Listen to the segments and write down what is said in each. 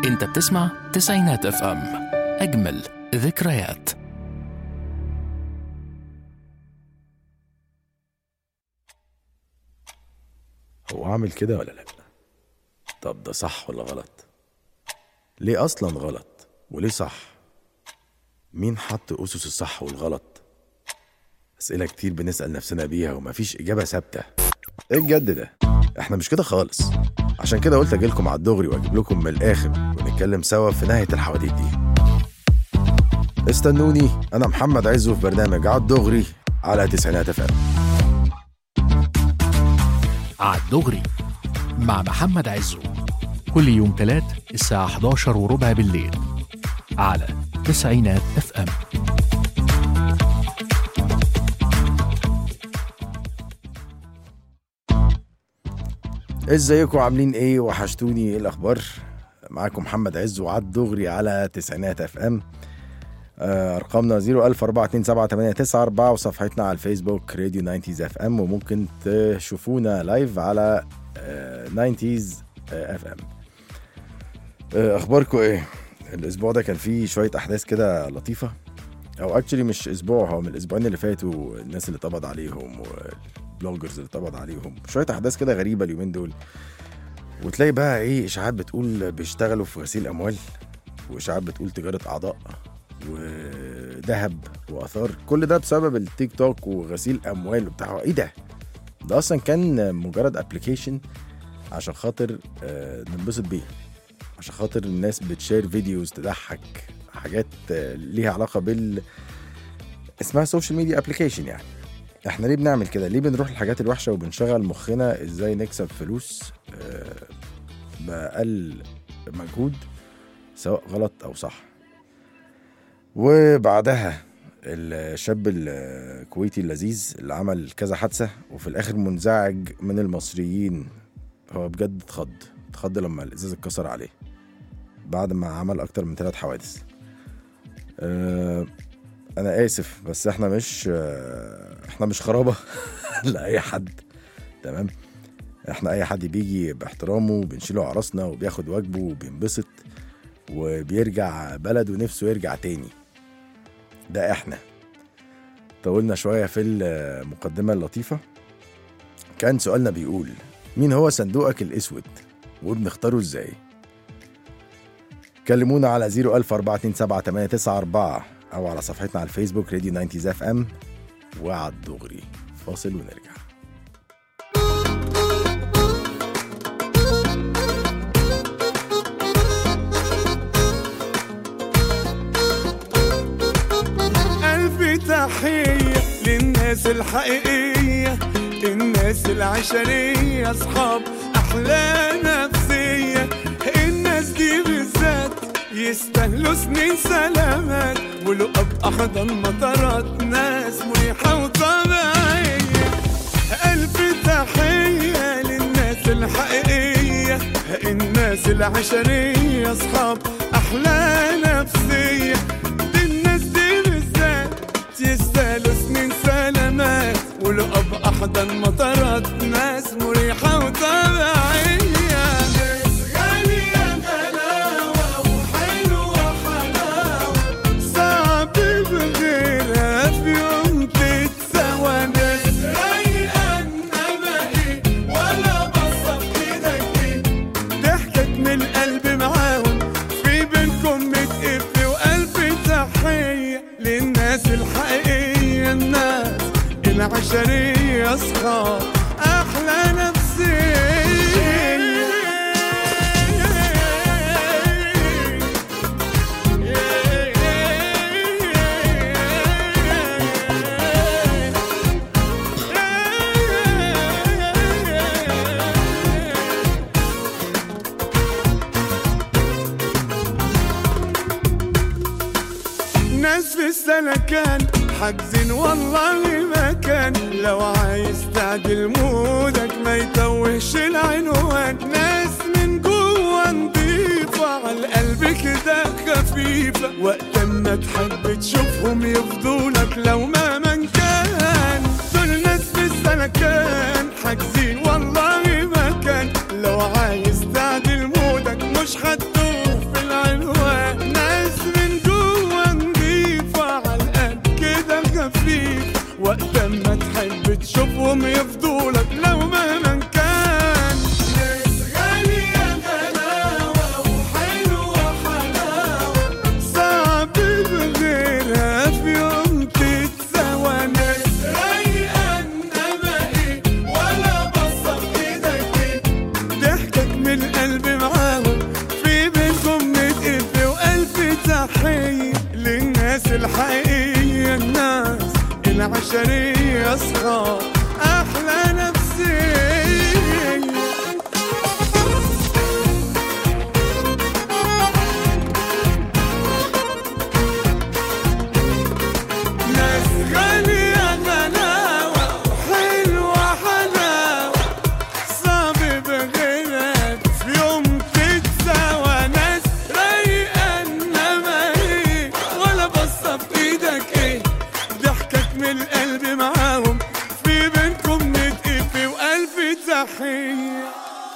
انت بتسمع تسعينات اف ام اجمل ذكريات هو عامل كده ولا لا طب ده صح ولا غلط ليه اصلا غلط وليه صح مين حط اسس الصح والغلط اسئله كتير بنسال نفسنا بيها ومفيش اجابه ثابته ايه الجد ده احنا مش كده خالص عشان كده قلت اجيلكم على الدغري واجيب لكم من الاخر ونتكلم سوا في نهايه الحواديت دي استنوني انا محمد عزو في برنامج على الدغري على تسعينات اف ام عالدغري مع محمد عزو كل يوم تلات الساعة 11 وربع بالليل على تسعينات اف ام ازيكم عاملين ايه وحشتوني ايه الاخبار معاكم محمد عز وعد دغري على تسعينات اف ام آه، ارقامنا 004278994 وصفحتنا على الفيسبوك راديو 90 اف ام وممكن تشوفونا لايف على 90 اف ام اخباركم ايه الاسبوع ده كان فيه شويه احداث كده لطيفه او اكشلي مش اسبوع هو من الاسبوعين اللي فاتوا الناس اللي اتقبض عليهم والبلوجرز اللي اتقبض عليهم شويه احداث كده غريبه اليومين دول وتلاقي بقى ايه اشاعات بتقول بيشتغلوا في غسيل اموال واشاعات بتقول تجاره اعضاء وذهب واثار كل ده بسبب التيك توك وغسيل اموال وبتاع ايه ده ده اصلا كان مجرد ابلكيشن عشان خاطر آه، ننبسط بيه عشان خاطر الناس بتشير فيديوز تضحك حاجات آه، ليها علاقه بال اسمها سوشيال ميديا ابلكيشن يعني احنا ليه بنعمل كده ليه بنروح الحاجات الوحشه وبنشغل مخنا ازاي نكسب فلوس آه، باقل مجهود سواء غلط او صح وبعدها الشاب الكويتي اللذيذ اللي عمل كذا حادثة وفي الآخر منزعج من المصريين هو بجد اتخض اتخض لما الإزاز اتكسر عليه بعد ما عمل أكتر من ثلاث حوادث أه أنا آسف بس احنا مش آه، احنا مش خرابة لأي حد تمام احنا أي حد بيجي باحترامه وبنشيله على راسنا وبياخد واجبه وبينبسط وبيرجع بلده نفسه يرجع تاني ده احنا طولنا شوية في المقدمة اللطيفة كان سؤالنا بيقول مين هو صندوقك الأسود وبنختاره ازاي كلمونا على 004278994 أو على صفحتنا على الفيسبوك راديو 90 اف ام وعلى الدغري فاصل ونرجع ألف تحية للناس الحقيقية الناس العشرية أصحاب أحلى نفسية الناس دي بالذات يستاهلوا سنين سلامات ولقب أحضن مطارات ناس مريحة وطبيعية ألف تحية للناس الحقيقية الناس العشرية أصحاب أحلى نفسية دي الناس دي بالذات يستاهلوا سنين سلامات ولقب أحضن مطارات ناس مريحة وطبيعية ناس غالية غلاوة وحلوة حلاوة صعب بغيرها في يوم تتسوى ناس رايقة إنما إيه ولا بصف إيدك إيه ضحكت من القلب معاهم في بينكم متقف وقلب تحية للناس الحقيقية الناس العشرية أصحاب أحلى نفسية ناس في السلكان حاجزين والله مكان لو عايز تعدل مودك ما يتوهش العنوان ناس من جوه نضيفة على القلب كده خفيفة وقت ما تحب تشوفهم يفضولك لو ما من كان دول ناس في السلكان حاجزين والله مكان لو عايز تعدل مودك مش هتدوب في هم يفضولك لو مهما كان ناس غالية غلاوة وحلوة حلاوة صعب بغيرها في يوم تتساوى ناس رايقة انما ايه ولا بصة في ايدك ايه ضحكك من القلب معاهم في بينكم نتقف وألف تحية للناس الحقيقية الناس العشرية أصحاب أحلى نفسية ناس غالية غلاوة وحلوة حلاوة صعب بغيرك في يوم تتساوى ناس رايقة انما ايه ولا بصة في ايدك ايه ضحكك من القلب معاهم في بينكم نتقف وألف تحية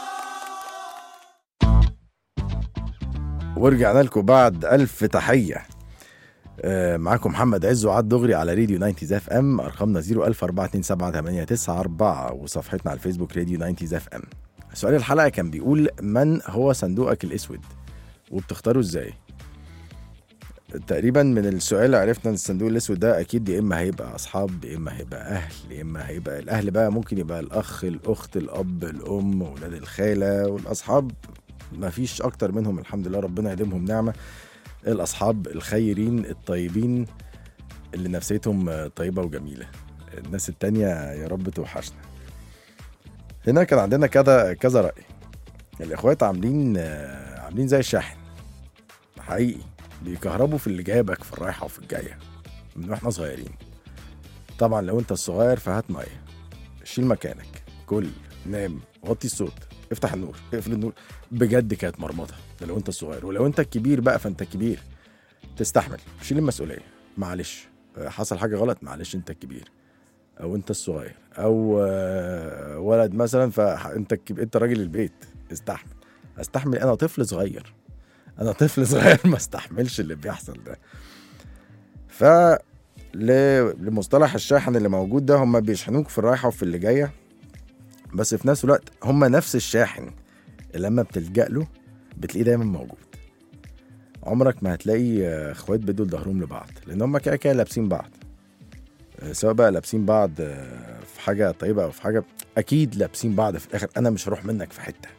ورجعنا لكم بعد ألف تحية آه، معاكم محمد عز وعاد دغري على راديو 90 اف ام ارقامنا 004278994 وصفحتنا على الفيسبوك راديو 90 اف ام سؤال الحلقه كان بيقول من هو صندوقك الاسود وبتختاره ازاي تقريبا من السؤال عرفنا ان الصندوق الاسود ده اكيد يا اما هيبقى اصحاب يا اما هيبقى اهل يا اما هيبقى الاهل بقى ممكن يبقى الاخ الاخت الاب الام ولاد الخاله والاصحاب ما فيش اكتر منهم الحمد لله ربنا يديمهم نعمه الاصحاب الخيرين الطيبين اللي نفسيتهم طيبه وجميله الناس التانية يا رب توحشنا هنا كان عندنا كذا كذا راي الاخوات عاملين عاملين زي الشاحن حقيقي بيكهربوا في اللي جابك في الرايحه وفي الجايه من واحنا صغيرين طبعا لو انت الصغير فهات ميه شيل مكانك كل نام وطي الصوت افتح النور اقفل النور بجد كانت مرمطه ده لو انت الصغير ولو انت الكبير بقى فانت الكبير تستحمل شيل المسؤوليه معلش آه، حصل حاجه غلط معلش انت الكبير او انت الصغير او آه، ولد مثلا فانت الكب... انت راجل البيت استحمل استحمل انا طفل صغير انا طفل صغير ما استحملش اللي بيحصل ده ف ل- لمصطلح الشاحن اللي موجود ده هم بيشحنوك في الرايحه وفي اللي جايه بس في نفس الوقت هم نفس الشاحن اللي لما بتلجأ له بتلاقيه دايما موجود عمرك ما هتلاقي آه، اخوات بيدوا ظهرهم لبعض لان هم كده كده لابسين بعض آه، سواء بقى لابسين بعض آه، في حاجه طيبه او في حاجه اكيد لابسين بعض في الاخر انا مش هروح منك في حته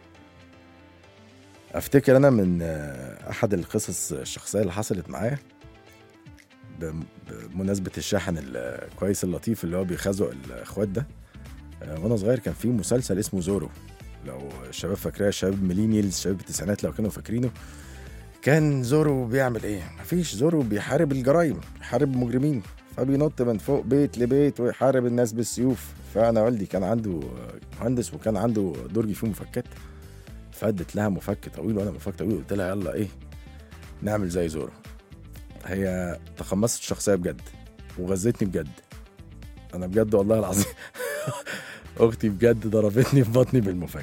افتكر انا من آه، احد القصص الشخصيه اللي حصلت معايا بم- بمناسبه الشاحن الكويس اللطيف اللي هو بيخزق الاخوات ده آه، وانا صغير كان في مسلسل اسمه زورو لو الشباب فاكراه الشباب ميلينيالز شباب التسعينات لو كانوا فاكرينه كان زورو بيعمل ايه؟ مفيش زورو بيحارب الجرايم بيحارب مجرمين فبينط من فوق بيت لبيت ويحارب الناس بالسيوف فانا والدي كان عنده مهندس وكان عنده درج فيه مفكات فادت لها مفك طويل وانا مفك طويل قلت لها يلا ايه نعمل زي زورو هي تقمصت الشخصيه بجد وغزتني بجد انا بجد والله العظيم اختي بجد ضربتني في بطني بالمفك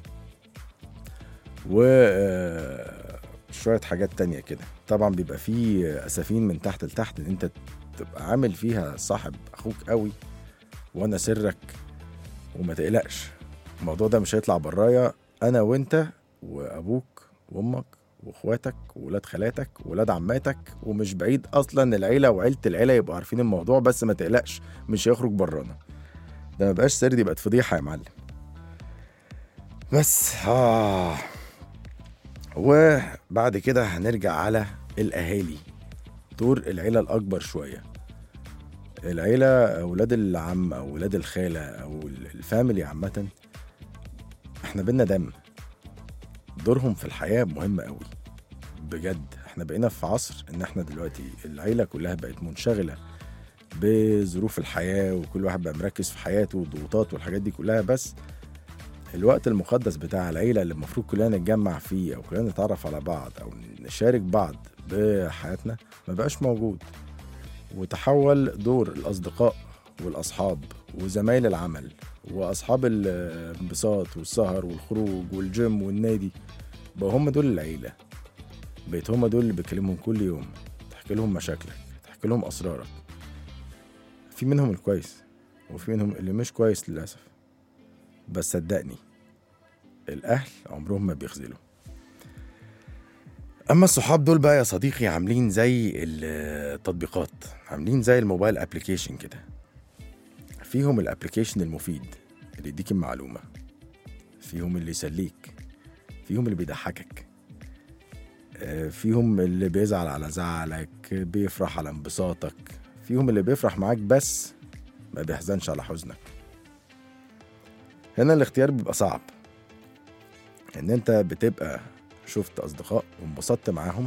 و آه، شويه حاجات تانية كده طبعا بيبقى فيه اسفين من تحت لتحت ان انت تبقى عامل فيها صاحب اخوك قوي وانا سرك وما تقلقش الموضوع ده مش هيطلع برايا انا وانت وابوك وامك واخواتك وولاد خالاتك وولاد عماتك ومش بعيد اصلا العيله وعيله العيله يبقوا عارفين الموضوع بس ما تقلقش مش هيخرج برانا ده ما بقاش سر دي بقت فضيحه يا معلم بس اه وبعد كده هنرجع على الاهالي دور العيله الاكبر شويه العيله اولاد العم او اولاد الخاله او الفاميلي عامه احنا بينا دم دورهم في الحياه مهم قوي بجد احنا بقينا في عصر ان احنا دلوقتي العيله كلها بقت منشغله بظروف الحياه وكل واحد بقى مركز في حياته والضغوطات والحاجات دي كلها بس الوقت المقدس بتاع العيله اللي المفروض كلنا نتجمع فيه او كلنا نتعرف على بعض او نشارك بعض بحياتنا ما بقاش موجود وتحول دور الاصدقاء والاصحاب وزمايل العمل واصحاب الانبساط والسهر والخروج والجيم والنادي بقوا هم دول العيله بقيت هم دول اللي بتكلمهم كل يوم تحكي لهم مشاكلك تحكي لهم اسرارك في منهم الكويس وفي منهم اللي مش كويس للأسف بس صدقني الأهل عمرهم ما بيخذلوا أما الصحاب دول بقى يا صديقي عاملين زي التطبيقات عاملين زي الموبايل ابلكيشن كده فيهم الابلكيشن المفيد اللي يديك المعلومة فيهم اللي يسليك فيهم اللي بيضحكك آه، فيهم اللي بيزعل على زعلك بيفرح على انبساطك فيهم اللي بيفرح معاك بس ما بيحزنش على حزنك هنا الاختيار بيبقى صعب ان انت بتبقى شفت اصدقاء وانبسطت معاهم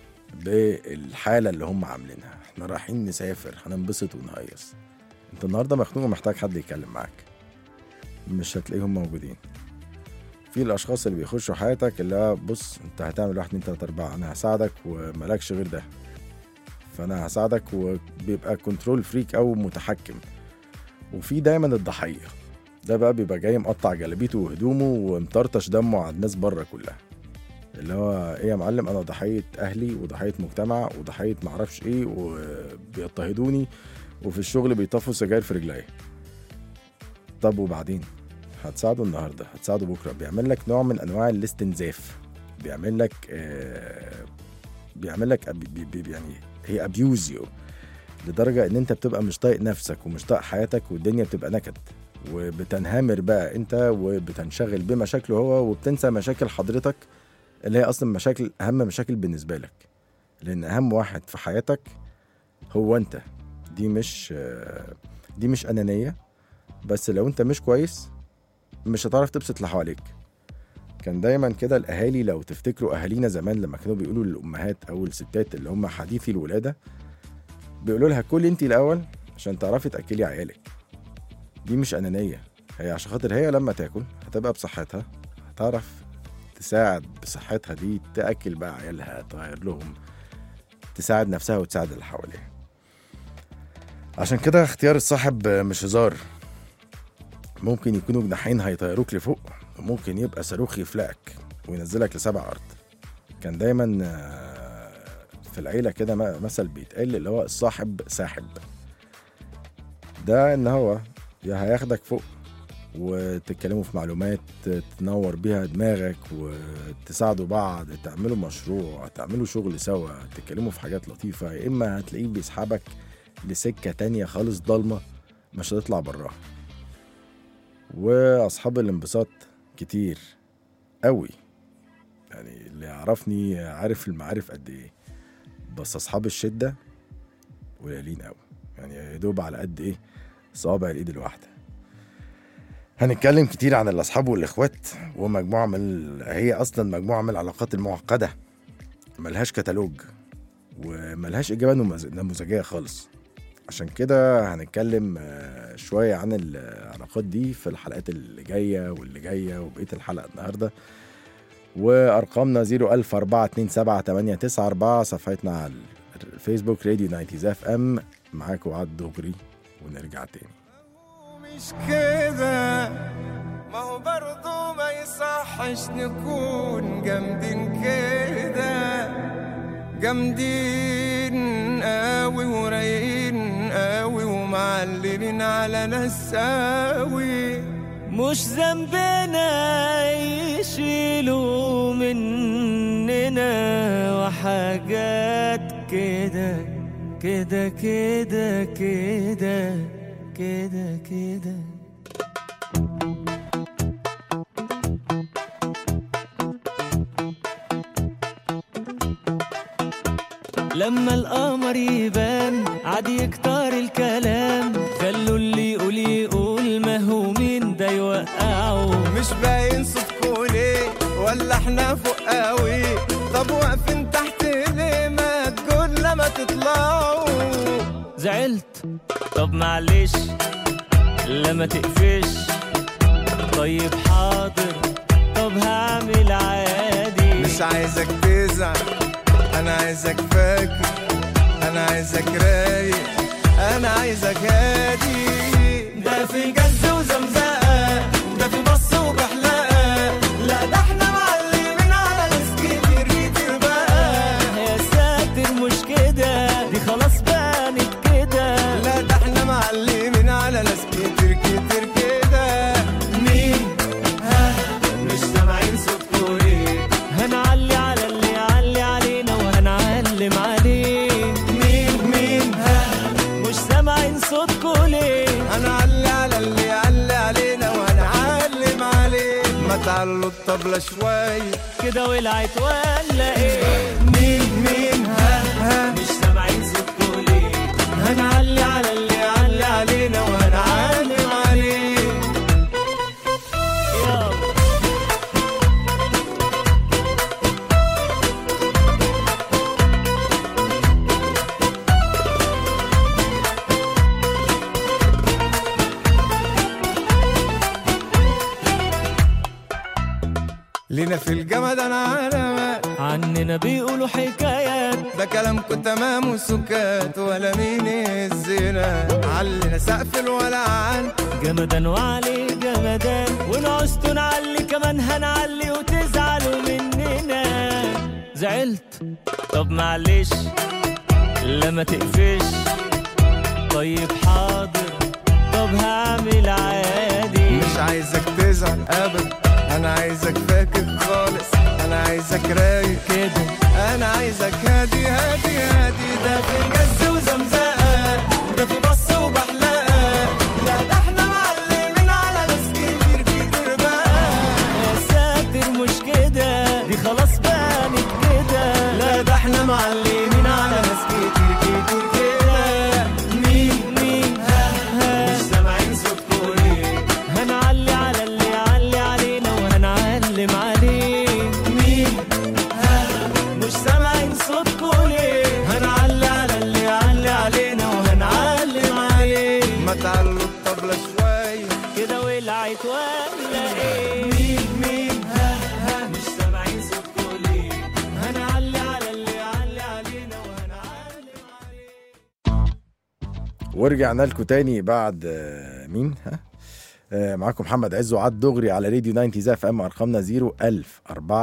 بالحاله اللي هم عاملينها احنا رايحين نسافر هننبسط ونهيص انت النهارده مخنوق ومحتاج حد يتكلم معاك مش هتلاقيهم موجودين في الاشخاص اللي بيخشوا حياتك اللي هو بص انت هتعمل واحد اتنين تلاته اربعه انا هساعدك وملكش غير ده فانا هساعدك وبيبقى كنترول فريك او متحكم وفي دايما الضحيه ده بقى بيبقى جاي مقطع جلابيته وهدومه ومطرطش دمه على الناس بره كلها اللي هو ايه يا معلم انا ضحيه اهلي وضحيه مجتمع وضحيه معرفش ايه وبيضطهدوني وفي الشغل بيطفوا سجاير في رجليا طب وبعدين هتساعده النهارده هتساعده بكره بيعمل لك نوع من انواع الاستنزاف بيعمل لك آه بيعمل لك أب- بي بي يعني هي ابيوز يو لدرجه ان انت بتبقى مش طايق نفسك ومش طايق حياتك والدنيا بتبقى نكد وبتنهمر بقى انت وبتنشغل بمشاكله هو وبتنسى مشاكل حضرتك اللي هي اصلا مشاكل اهم مشاكل بالنسبه لك لان اهم واحد في حياتك هو انت دي مش آه، دي مش انانيه بس لو انت مش كويس مش هتعرف تبسط اللي حواليك كان دايما كده الاهالي لو تفتكروا اهالينا زمان لما كانوا بيقولوا للامهات او الستات اللي هم حديثي الولاده بيقولوا لها كلي انت الاول عشان تعرفي تاكلي عيالك دي مش انانيه هي عشان خاطر هي لما تاكل هتبقى بصحتها هتعرف تساعد بصحتها دي تاكل بقى عيالها تغير لهم تساعد نفسها وتساعد اللي حواليها عشان كده اختيار الصاحب مش هزار ممكن يكونوا جناحين هيطيروك لفوق وممكن يبقى صاروخ يفلقك وينزلك لسبع ارض كان دايما آه، في العيله كده م- مثل بيتقال اللي هو الصاحب ساحب ده ان هو يا هياخدك فوق وتتكلموا في معلومات تنور بيها دماغك وتساعدوا بعض تعملوا مشروع تعملوا شغل سوا تتكلموا في حاجات لطيفة يا إما هتلاقيه بيسحبك لسكة تانية خالص ضلمة مش هتطلع براها وأصحاب الانبساط كتير قوي يعني اللي يعرفني عارف المعارف قد ايه بس أصحاب الشدة قليلين قوي يعني يا دوب على قد ايه صوابع الإيد الواحدة هنتكلم كتير عن الأصحاب والإخوات ومجموعة من ال... هي أصلا مجموعة من العلاقات المعقدة ملهاش كتالوج وملهاش إجابة نموذ- نموذجية خالص عشان كده هنتكلم آه، شوية عن العلاقات دي في الحلقات اللي جاية واللي جاية وبقية الحلقة النهاردة وأرقامنا 00427 صفحتنا على الفيسبوك راديو 90 اف ام معاكم عاد دغري ونرجع تاني مش كده ما هو برضه ما يصحش نكون جامدين كده جامدين قوي ورايقين قوي ومعلمين على ناس قوي مش ذنبنا يشيلوا مننا وحاجات كده كده كده كده كده كده لما القمر يبان عاد يكتر الكلام خلوا اللي يقول يقول ما هو مين ده يوقعه مش باين صوتكوا ليه ولا احنا فوق قوي طب واقفين تحت ليه ما تقول لما تطلعوا زعلت طب معلش لما تقفش طيب حاضر طب هعمل عادي مش عايزك تزعل انا عايزك فاكر انا عايزك رايق انا عايزك هادي ده في جد وزمزقه ده في بص وبحلقه لا ده احنا معلمين على الاسكندريه بقى يا ساتر مش كده دي خلاص بانت كده لا ده احنا معلمين على الاسكندريه ما تعلوا الطبلة شوية كده ولعت ولا ايه مين مين ها ها مش سامعين صوتكوا ليه هنعلي على اللي علي علينا وهنعلم عليه يلا لينا في الجمد انا علامات عننا بيقولوا حكايات ده كلامكم تمام وسكات ولا مين الزنا علنا سقف الولعان جمدان وعلي جمدان ونعوزتوا نعلي كمان هنعلي وتزعلوا مننا زعلت طب معلش لا ما تقفش طيب حاضر طب هعمل عادي مش عايزك تزعل ابدا انا عايزك فاكر خالص انا عايزك رايق كده انا عايزك هادي هادي هادي ده في جز وزمزقه ده في بص وبحلقه لا ده احنا معلمين على ناس كتير كتير بقى يا ساتر مش كده دي خلاص بانت كده لا ده احنا معلمين على ناس كتير كتير كده مين مين ها ها مش سامعين صوتكوا ليه هنعلي على اللي يعلي علينا وهنعلم عليه مين مش سامعين صوتكوا ليه هنعلي على اللي يعلي علينا وهنعلم عليه ما تعلوا الطبلة شوية كده ولعت ولا ايه مين مين ها ها مش سامعين صوتكوا ليه هنعلي على اللي يعلي علينا وهنعلم عليه ورجعنا لكم تاني بعد آه، مين ها آه، معاكم محمد عز وعد دغري على راديو 90 اف ام ارقامنا 01000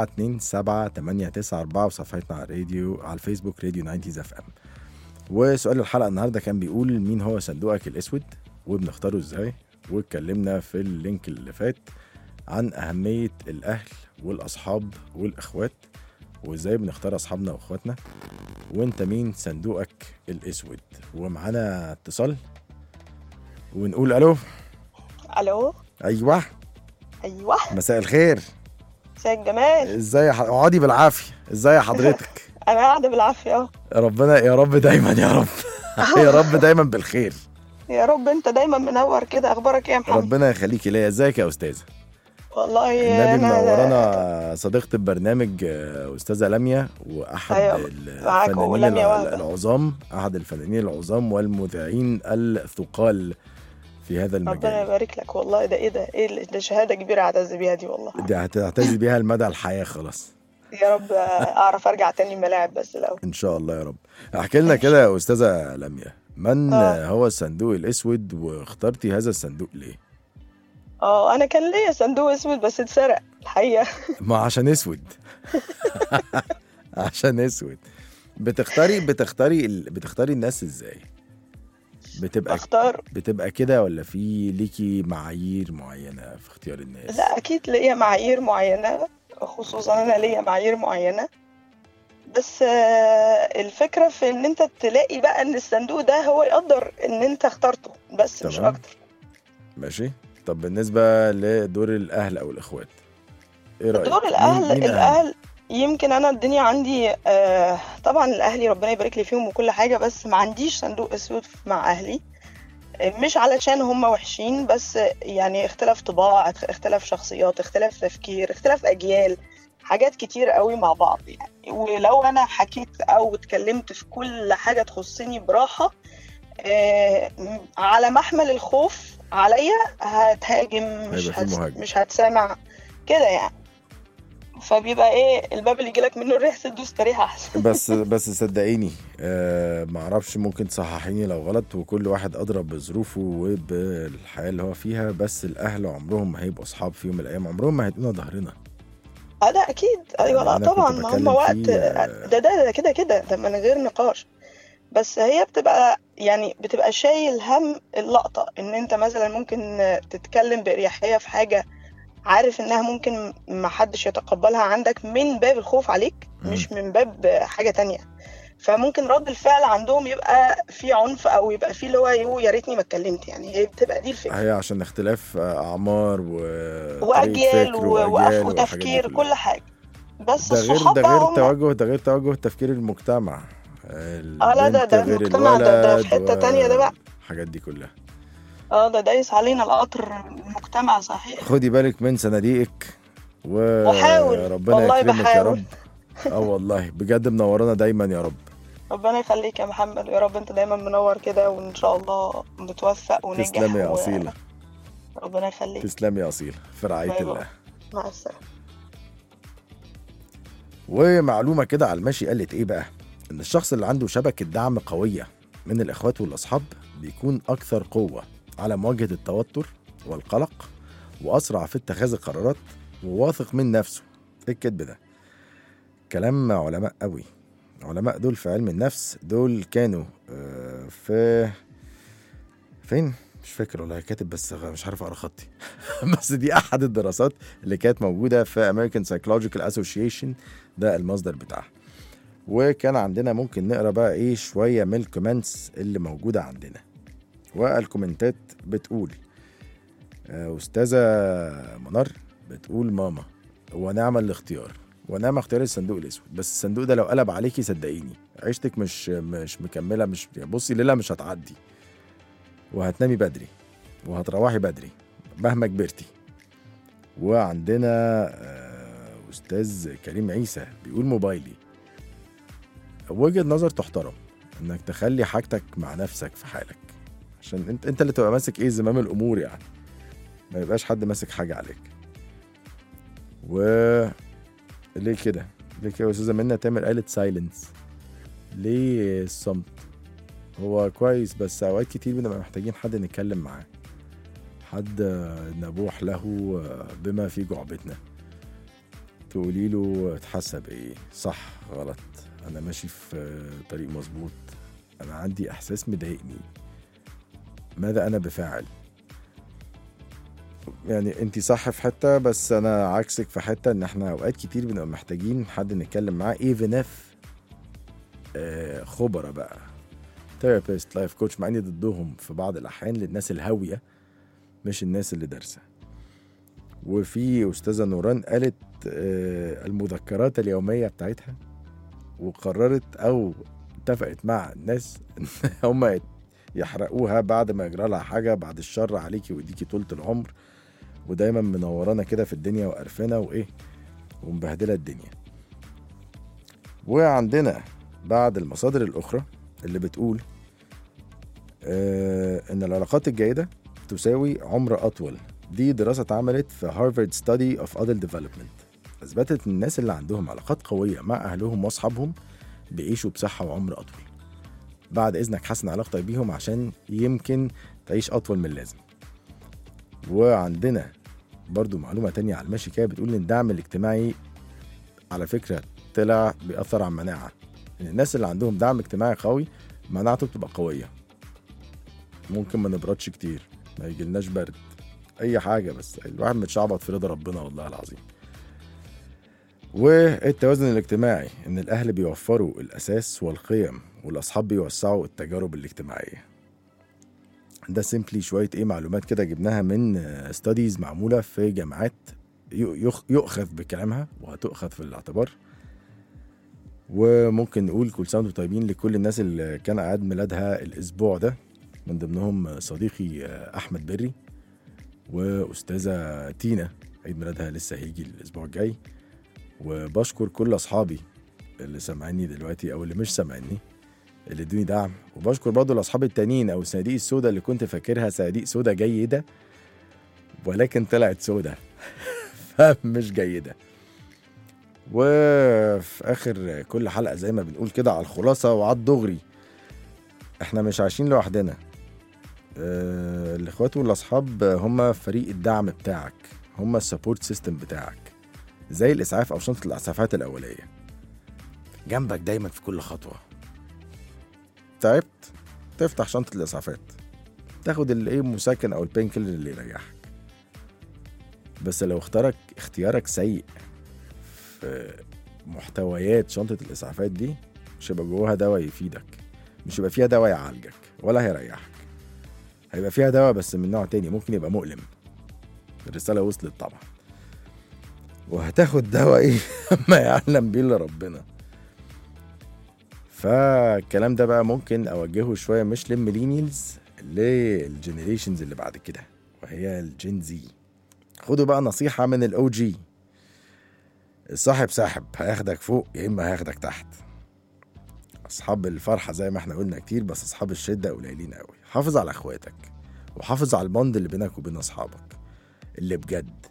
427 وصفحتنا على الراديو على الفيسبوك راديو 90 اف ام وسؤال الحلقه النهارده كان بيقول مين هو صندوقك الاسود وبنختاره ازاي واتكلمنا في اللينك اللي فات عن اهميه الاهل والاصحاب والاخوات وازاي بنختار اصحابنا واخواتنا وانت مين صندوقك الاسود ومعانا اتصال ونقول الو الو ايوه ايوه مساء الخير مساء الجمال ازاي ح- اقعدي بالعافيه ازاي حضرتك انا قاعده بالعافيه اهو ربنا يا رب دايما يا رب يا رب دايما بالخير يا رب انت دايما منور كده اخبارك ايه يا محمد ربنا يخليكي ليا ازيك يا استاذه والله النبي أنا- منورانا صديقه البرنامج آه، استاذه لميا واحد أيوة، معاك الفنانين ولميا الع- وهبة. العظام احد الفنانين العظام والمذيعين الثقال في هذا ربنا المجال يبارك لك والله ده ايه ده ايه اللي- ده شهاده كبيره اعتز بيها دي والله دي هتعتز بيها لمدى الحياه خلاص يا رب اعرف ارجع تاني الملاعب بس الاول ان شاء الله يا رب احكي لنا كده يا استاذه لميا من آه. هو الصندوق الاسود واخترتي هذا الصندوق ليه اه انا كان ليا صندوق اسود بس اتسرق الحقيقه ما عشان اسود عشان اسود بتختاري بتختاري ال- بتختاري الناس ازاي بتبقى اختار بتبقى كده ولا في ليكي معايير معينه في اختيار الناس لا اكيد ليا معايير معينه خصوصا انا ليا معايير معينه بس آه، الفكره في ان انت تلاقي بقى ان الصندوق ده هو يقدر ان انت اخترته بس مش تمام. اكتر ماشي طب بالنسبه لدور الاهل او الاخوات ايه رايك دور مين- الاهل مين أهم؟ الاهل يمكن انا الدنيا عندي آه طبعا الاهلي ربنا يبارك لي فيهم وكل حاجه بس ما عنديش صندوق اسود مع اهلي آه، مش علشان هم وحشين بس يعني اختلاف طباع اختلاف شخصيات اختلاف تفكير اختلاف اجيال حاجات كتير قوي مع بعض يعني ولو انا حكيت او اتكلمت في كل حاجه تخصني براحه آه على محمل الخوف عليا هتهاجم مش هيبقى في هت... مهاجم. مش هتسامع كده يعني فبيبقى ايه الباب اللي يجيلك منه الريح سده استريح احسن بس بس صدقيني آه ما اعرفش ممكن تصححيني لو غلط وكل واحد ادرى بظروفه وبالحياه اللي هو فيها بس الاهل عمرهم ما هيبقوا اصحاب في يوم من الايام عمرهم ما هيدونا ظهرنا اه ده اكيد ايوه لا أنا كنت طبعا ما بتكلم هم وقت فيه، آه، ده ده ده كده كده ده من غير نقاش بس هي بتبقى يعني بتبقى شايل هم اللقطة ان انت مثلا ممكن تتكلم بإريحية في حاجة عارف انها ممكن ما حدش يتقبلها عندك من باب الخوف عليك مم. مش من باب حاجة تانية فممكن رد الفعل عندهم يبقى في عنف او يبقى في اللي هو يو يا ريتني ما اتكلمت يعني هي بتبقى دي الفكره هي عشان اختلاف اعمار و واجيال فكر و- وأجيال وأف- والحاجات دي وتفكير كلها. كل حاجه بس ده غير الصحاب ده بقى غير هم توجه ده غير توجه تفكير المجتمع اه لا ده البنت ده غير المجتمع ده ده في الولد حته و- تانية ده بقى الحاجات دي كلها اه ده دايس علينا القطر المجتمع صحيح خدي بالك من صناديقك بحاول، وربنا والله يكرمك يا بحاول. رب اه والله بجد منورانا دايما يا رب ربنا يخليك يا محمد ويا رب انت دايما منور كده وان شاء الله بتوفق ونجح تسلمي يا و- اصيله ربنا يخليك تسلمي يا اصيله في رعايه باي باي. الله مع السلامه ومعلومه كده على المشي قالت ايه بقى ان الشخص اللي عنده شبكه دعم قويه من الاخوات والاصحاب بيكون اكثر قوه على مواجهه التوتر والقلق واسرع في اتخاذ القرارات وواثق من نفسه ايه الكذب ده كلام علماء قوي علماء دول في علم النفس دول كانوا آه، في فين مش فاكر والله كاتب بس مش عارف اقرا خطي بس دي احد الدراسات اللي كانت موجوده في American Psychological Association ده المصدر بتاعها وكان عندنا ممكن نقرا بقى ايه شويه من الكومنتس اللي موجوده عندنا والكومنتات بتقول آه، استاذه منار بتقول ماما ونعم الاختيار ونعم اختيار الصندوق الاسود بس الصندوق ده لو قلب عليكي صدقيني عيشتك مش مش مكمله مش بصي ليله مش هتعدي وهتنامي بدري وهتروحي بدري مهما كبرتي وعندنا آه، استاذ كريم عيسى بيقول موبايلي وجهه نظر تحترم انك تخلي حاجتك مع نفسك في حالك عشان انت انت اللي تبقى ماسك ايه زمام الامور يعني ما يبقاش حد ماسك حاجه عليك و ليه كده ليه كده يا استاذه منى تامر قالت سايلنس ليه الصمت هو كويس بس اوقات كتير بنبقى محتاجين حد نتكلم معاه حد نبوح له بما في جعبتنا تقولي له اتحسب ايه صح غلط انا ماشي في طريق مظبوط انا عندي احساس مضايقني ماذا انا بفاعل يعني انت صح في حته بس انا عكسك في حته ان احنا اوقات كتير بنبقى محتاجين حد نتكلم معاه ايفن اف خبراء بقى ثيرابيست لايف كوتش مع اني ضدهم في بعض الاحيان للناس الهاويه مش الناس اللي دارسه وفي استاذه نوران قالت آه، المذكرات اليوميه بتاعتها وقررت او اتفقت مع الناس ان هم يحرقوها بعد ما يجرى لها حاجه بعد الشر عليكي ويديكي طولة العمر ودايما منورانا كده في الدنيا وقرفنا وايه ومبهدله الدنيا وعندنا بعض المصادر الاخرى اللي بتقول آه ان العلاقات الجيده تساوي عمر اطول دي دراسه اتعملت في هارفارد ستادي اوف ادلت ديفلوبمنت اثبتت ان الناس اللي عندهم علاقات قويه مع اهلهم واصحابهم بيعيشوا بصحه وعمر اطول بعد اذنك حسن علاقتك بيهم عشان يمكن تعيش اطول من اللازم وعندنا برضو معلومه تانية على المشي كده بتقول ان الدعم الاجتماعي على فكره طلع بيأثر على المناعه ان الناس اللي عندهم دعم اجتماعي قوي مناعته بتبقى قويه ممكن ما نبردش كتير ما يجيلناش برد اي حاجه بس الواحد متشعبط في رضا ربنا والله العظيم والتوازن الاجتماعي ان الاهل بيوفروا الاساس والقيم والاصحاب بيوسعوا التجارب الاجتماعيه ده سيمبلي شويه ايه معلومات كده جبناها من ستاديز معموله في جامعات يؤ- يؤخذ بكلامها وهتؤخذ في الاعتبار وممكن نقول كل سنه وانتم طيبين لكل الناس اللي كان عيد ميلادها الاسبوع ده من ضمنهم صديقي احمد بري واستاذه تينا عيد ميلادها لسه هيجي الاسبوع الجاي وبشكر كل اصحابي اللي سامعيني دلوقتي او اللي مش سامعيني اللي ادوني دعم وبشكر برضه الاصحاب التانيين او الصناديق السوداء اللي كنت فاكرها صناديق سوداء جيده ولكن طلعت سوداء فمش جيده وفي اخر كل حلقه زي ما بنقول كده على الخلاصه وعلى الدغري احنا مش عايشين لوحدنا آه، الاخوات والاصحاب هم فريق الدعم بتاعك هم السبورت سيستم بتاعك زي الاسعاف او شنطه الاسعافات الاوليه جنبك دايما في كل خطوه تعبت تفتح شنطه الاسعافات تاخد الايه مسكن او البين كيلر اللي يريحك بس لو اختارك اختيارك سيء في محتويات شنطه الاسعافات دي مش هيبقى جواها دواء يفيدك مش هيبقى فيها دواء يعالجك ولا هيريحك هيبقى فيها دواء بس من نوع تاني ممكن يبقى مؤلم الرسالة وصلت طبعا وهتاخد دواء ايه ما يعلم بيه الا ربنا فالكلام ده بقى ممكن اوجهه شويه مش للميلينيالز للجنريشنز اللي بعد كده وهي الجين زي خدوا بقى نصيحه من الاو جي الصاحب ساحب هياخدك فوق يا اما هياخدك تحت اصحاب الفرحه زي ما احنا قلنا كتير بس اصحاب الشده قليلين قوي حافظ على اخواتك وحافظ على البوند اللي بينك وبين اصحابك اللي بجد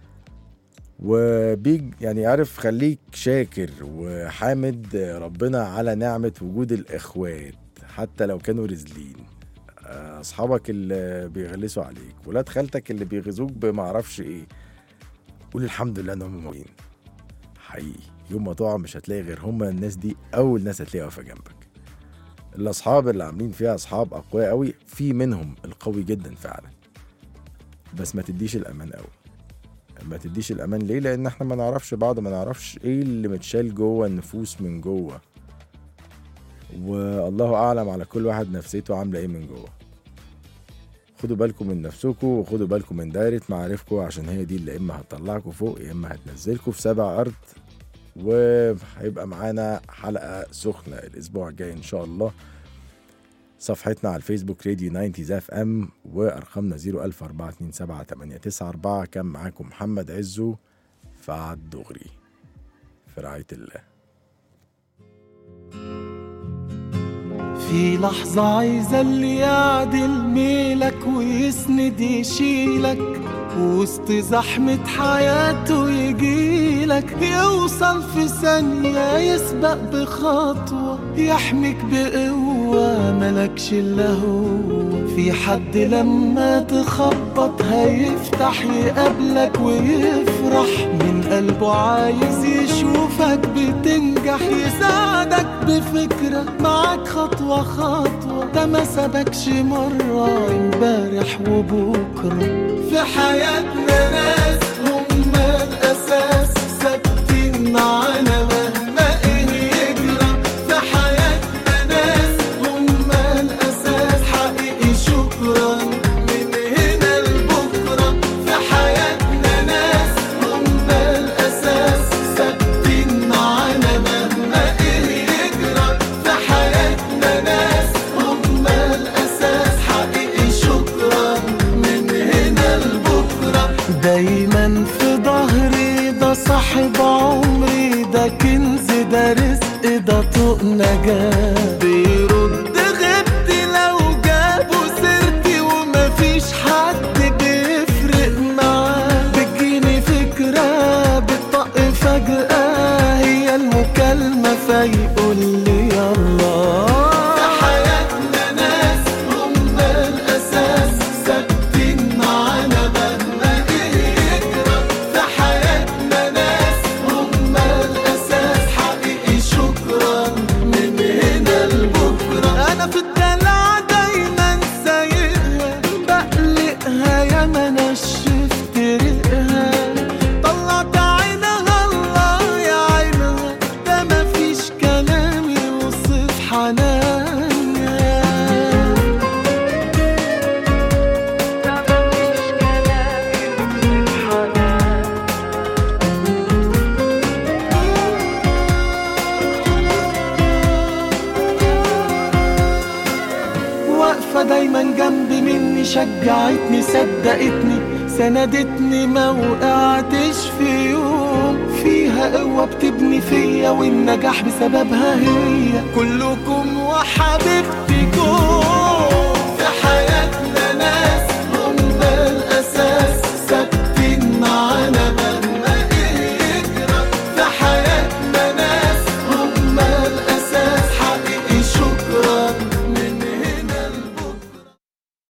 وبيج يعني عارف خليك شاكر وحامد ربنا على نعمة وجود الإخوات حتى لو كانوا رزلين أصحابك اللي بيغلسوا عليك ولاد خالتك اللي بيغزوك بمعرفش إيه قول الحمد لله إنهم موجودين حقيقي يوم ما تقع مش هتلاقي غير هما الناس دي أول ناس هتلاقيها واقفة جنبك الأصحاب اللي عاملين فيها أصحاب أقوياء قوي في منهم القوي جدا فعلا بس ما تديش الأمان قوي ما تديش الامان ليه لان احنا ما نعرفش بعض ما نعرفش ايه اللي متشال جوه النفوس من جوه والله اعلم على كل واحد نفسيته عامله ايه من جوه خدوا بالكم من نفسكم وخدوا بالكم من دايرة معارفكم عشان هي دي اللي اما هتطلعكم فوق يا اما هتنزلكم في سبع ارض وهيبقى معانا حلقة سخنة الاسبوع الجاي ان شاء الله صفحتنا على الفيسبوك راديو 90 اف ام وارقامنا 01427 كان معاكم محمد عزو فعد دغري في رعاية الله في لحظة عايزة اللي يعدل ميلك ويسند يشيلك وسط زحمة حياته يجيلك يوصل في ثانية يسبق بخطوة يحميك بقوة ملكش إلا هو في حد لما تخبط هيفتح يقابلك ويفرح من قلبه عايز يشوفك بتنجح يساعدك بفكرة معاك خطوة خطوة ده ما سبكش مرة امبارح وبكرة في حياتنا ناس هم الأساس ثابتين معانا مهما إيه يجرى في حياتنا ناس هم الأساس حقيقي شكرا من هنا لبكرة في حياتنا ناس هم الأساس ثابتين معانا مهما إيه يجرى في حياتنا ناس هم الأساس حقيقي شكرا من هنا لبكرة دايما في ظهري ده صاحب عمري ده كنز ده رزق ده طوق نجاة بيرد غبتي لو جابوا سيرتي ومفيش حد بيفرق معاه بتجيني فكرة بتطق فجأة هي المكالمة فيقول لي يلا في حياتنا ناس هم الأساس ثابتين معانا مهما إيه يجرى في حياتنا ناس هم الأساس حقيقي شكرا من هنا لبكرة أنا في الدلع دايما سايقها بقلقها يا ما نشفت ريقها طلعت عينها الله يا عينها ده مفيش كلام يوصف حنانها واقفة دايما جنبي مني شجعتني صدقتني سندتني ما وقعتش في يوم فيها قوة بتبني فيا والنجاح بسببها هي كلكم وحبيبتكم